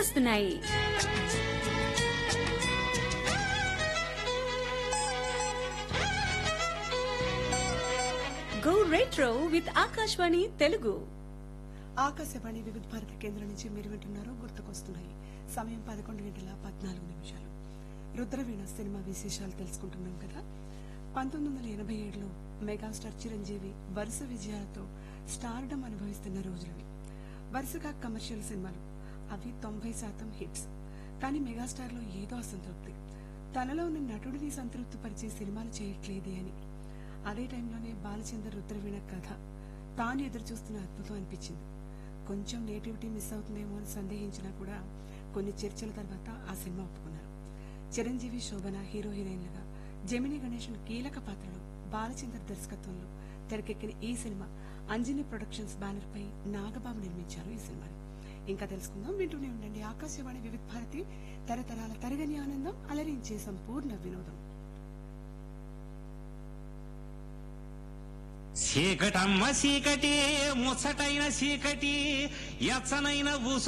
గుర్తుకొస్తున్నాయి go retro with Akashvani Telugu Akashvani Vividh Bharati కేంద్రం నుంచి మీరు వింటున్నారు గుర్తుకొస్తున్నాయి సమయం పదకొండు గంటల పద్నాలుగు నిమిషాలు రుద్రవీణ సినిమా విశేషాలు తెలుసుకుంటున్నాం కదా పంతొమ్మిది వందల ఎనభై ఏడులో మెగాస్టార్ చిరంజీవి వరుస విజయాలతో స్టార్డమ్ అనుభవిస్తున్న రోజులవి వరుసగా కమర్షియల్ సినిమాలు అవి తొంభై శాతం హిట్స్ కానీ మెగాస్టార్ లో ఏదో అసంతృప్తి తనలో ఉన్న నటుడిని సంతృప్తి పరిచే సినిమాలు చేయట్లేదే అని అదే టైంలోనే బాలచందర్ రుద్రవీణ కథ తాను ఎదురు చూస్తున్న అద్భుతం అనిపించింది కొంచెం నేటివిటీ మిస్ అవుతుందేమో అని సందేహించినా కూడా కొన్ని చర్చల తర్వాత ఆ సినిమా ఒప్పుకున్నారు చిరంజీవి శోభన హీరో హీరోయిన్లుగా జమిని గణేశన్ కీలక పాత్రలో బాలచందర్ దర్శకత్వంలో తెరకెక్కిన ఈ సినిమా అంజని ప్రొడక్షన్స్ బ్యానర్ పై నాగబాబు నిర్మించారు ఈ సినిమాని ఇంకా తెలుసుకుందాం వింటూనే ఉండండి ఆకాశవాణి వివిధ భారతి తరతరాల తరగని ఆనందం అలరించే సంపూర్ణ వినోదం చీకటమ్మ చీకటి ముచ్చటైన చీకటి ఎచ్చనైన ఊసు